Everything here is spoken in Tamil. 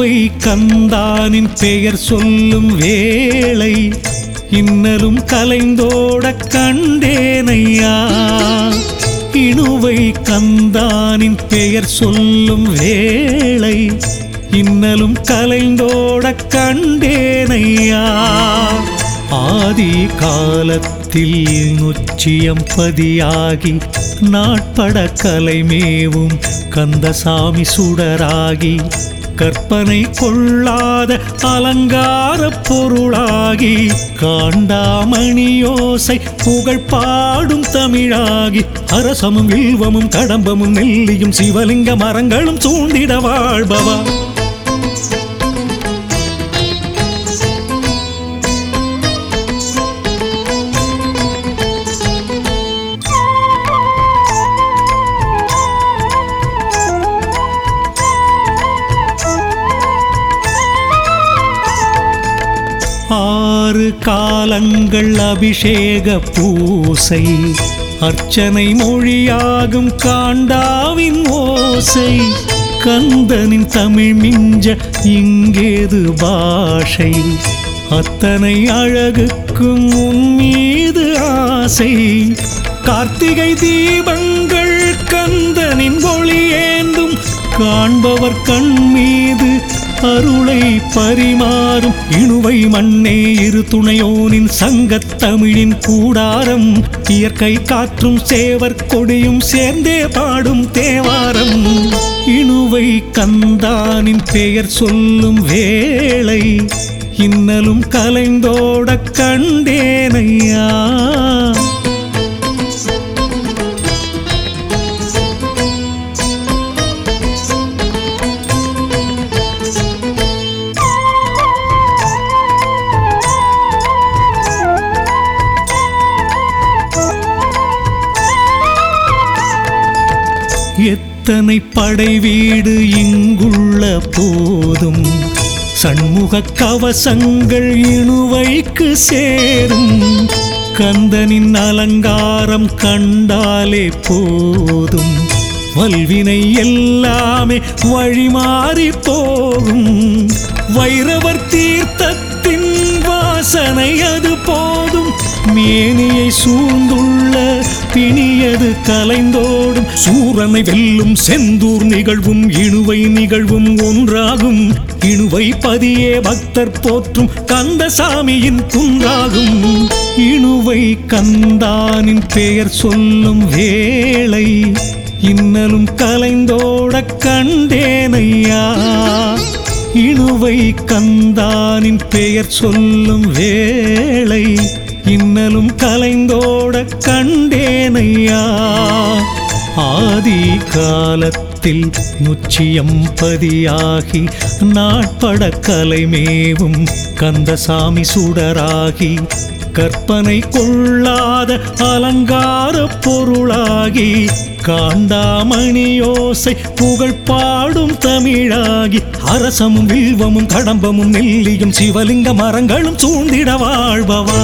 இணுவை கந்தானின் பெயர் சொல்லும் வேளை இன்னலும் கலைந்தோட கண்டேனையா இணுவை கந்தானின் பெயர் சொல்லும் வேளை இன்னலும் கலைந்தோட கண்டேனையா ஆதி காலத்தில் நொச்சியம் பதியாகி நாட்பட கலைமேவும் கந்தசாமி சுடராகி கற்பனை கொள்ளாத அலங்கார பொருளாகி காண்டாமணியோசை புகழ் பாடும் தமிழாகி அரசமும் வில்வமும் கடம்பமும் நெல்லியும் சிவலிங்க மரங்களும் சூண்டிட வாழ்பவா ஆறு காலங்கள் அபிஷேக பூசை அர்ச்சனை மொழியாகும் காண்டாவின் ஓசை கந்தனின் தமிழ் மிஞ்ச இங்கேது பாஷை அத்தனை அழகுக்கும் உன் மீது ஆசை கார்த்திகை தீபங்கள் கந்தனின் ஒளியேந்தும் காண்பவர் கண் மீது அருளை பரிமாறும் இணுவை மண்ணே இரு துணையோனின் சங்கத் தமிழின் கூடாரம் இயற்கை காற்றும் சேவர் கொடியும் சேர்ந்தே பாடும் தேவாரம் இணுவை கந்தானின் பெயர் சொல்லும் வேளை இன்னலும் கலைந்தோட கண்டேனையா எத்தனை படை வீடு இங்குள்ள போதும் சண்முக கவசங்கள் இணுவைக்கு சேரும் கந்தனின் அலங்காரம் கண்டாலே போதும் வல்வினை எல்லாமே வழிமாறி போகும் வைரவர் தீர்த்தத்தின் வாசனை அது போதும் மேனியை சூழ்ந்துள்ள பிணியது கலைந்தோடும் சூரனை வெல்லும் செந்தூர் நிகழ்வும் இணுவை நிகழ்வும் ஒன்றாகும் இணுவை பதியே பக்தர் போற்றும் கந்தசாமியின் குன்றாகும் இணுவை கந்தானின் பெயர் சொல்லும் வேளை இன்னலும் கலைந்தோட கண்டேனையா இணுவை கந்தானின் பெயர் சொல்லும் வேளை இன்னலும் கலைந்தோட கண்டேனையா ஆதி காலத்தில் முச்சியம் பதியாகி நாட்பட கலைமேவும் கந்தசாமி சுடராகி கற்பனை கொள்ளாத அலங்கார பொருளாகி காண்டாமணியோசை புகழ் பாடும் தமிழாகி அரசமும் வில்வமும் கடம்பமும் நெல்லியும் சிவலிங்க மரங்களும் சூழ்ந்திட வாழ்பவா